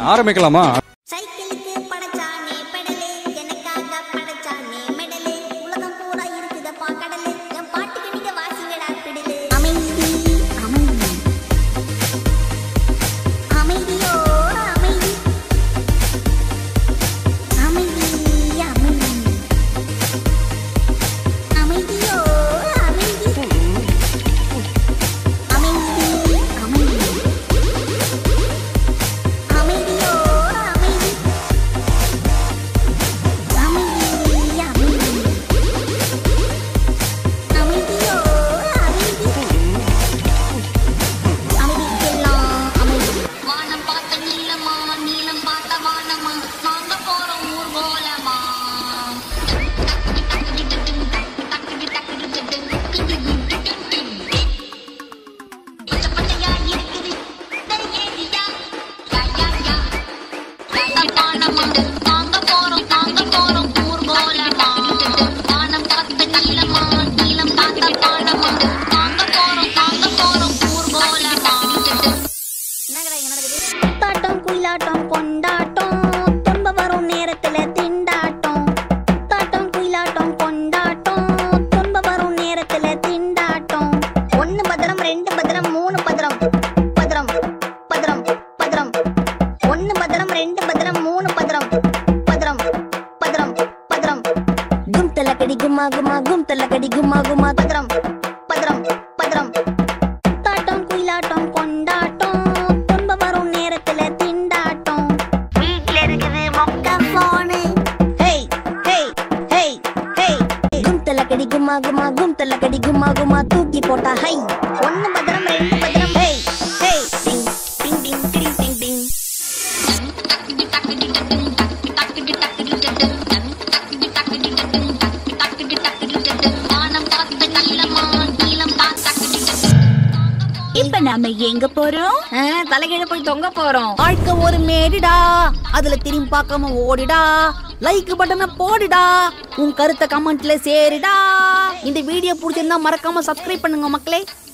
ஆரம்பிக்கலாமா சைக்கிளுக்கு படைச்சானே பெடலே எனக்காக படைச்சானே மெடலே உலகம் பூரா இருக்குதப்பா கடலே என் பாட்டுக்கு நீங்க வாசிங்கடா பிடிலே அமைதி அமைதி அமைதியோ அமைதி அமைதி அமைதி அமைதியோ அமைதி அமைதி அமைதி அமைதியோ அமைதி அமைதி அமைதி அமைதியோ அமைதி அமைதிக்கெல்லாம் அமைதி வானம் பார்த்த நீளமா நீளம் பார்த்த வானமா நாங்க போறோம் ஊர்கோலமா பச்சை பச்சையா இருக்குது தெரியுதியா யா யா யா வானம் வந்து நாங்க போறோம் நாங்க போறோம் ஊர்கோலமா வானம் பார்த்த நீளமா நீளம் பார்த்த வானம் வந்து நாங்க போறோம் நாங்க போறோம் ஊர்கோலமா தாட்டம் குயிலாட்டம் கொண்டாட்டம் துன்ப வரும் நேரத்துல திண்டாட்டம் தாட்டம் குயிலாட்டம் கொண்டாட்டம் துன்ப வரும் நேரத்துல திண்டாட்டம் ஒன்னு பத்திரம் ரெண்டு பத்திரம் மூணு பத்திரம் பத்திரம் பத்திரம் பத்திரம் ஒன்னு பத்திரம் ரெண்டு பத்திரம் மூணு பத்திரம் பத்திரம் பத்திரம் பத்திரம் கும் தலக்கடி கும்மா கும்மா கும் தலக்கடி கும்மா கும்மா பத்திரம் பத்திரம் பத்திரம் தாட்டம் குயிலாட்டம் கொண்டாட்டம் துன்ப வரும் நேரத்துல திண்டாட்டம் வீட்ல இருக்குது மொக்க phone hey hey hey hey கும் தலக்கடி கும்மா கும்மா கும் தலக்கடி கும்மா கும்மா தூக்கி போட்டா ஹை ஒன்னு பத்திரம் ரெண்டு பத்திரம் ஹேய் ஹேய் டிங் டிங் டிங் டிங் டிங் டிங் இப்ப நாம எங்க போறோம் தலைகீழ போய் தொங்க போறோம் வாழ்க்கை ஒரு மேடிடா அதுல திரும்பி பார்க்காம ஓடிடா லைக் பட்டனை போடுடா உன் கருத்தை கமெண்ட்ல சேருடா இந்த வீடியோ பிடிச்சிருந்தா மறக்காம சப்ஸ்கிரைப் பண்ணுங்க மக்களே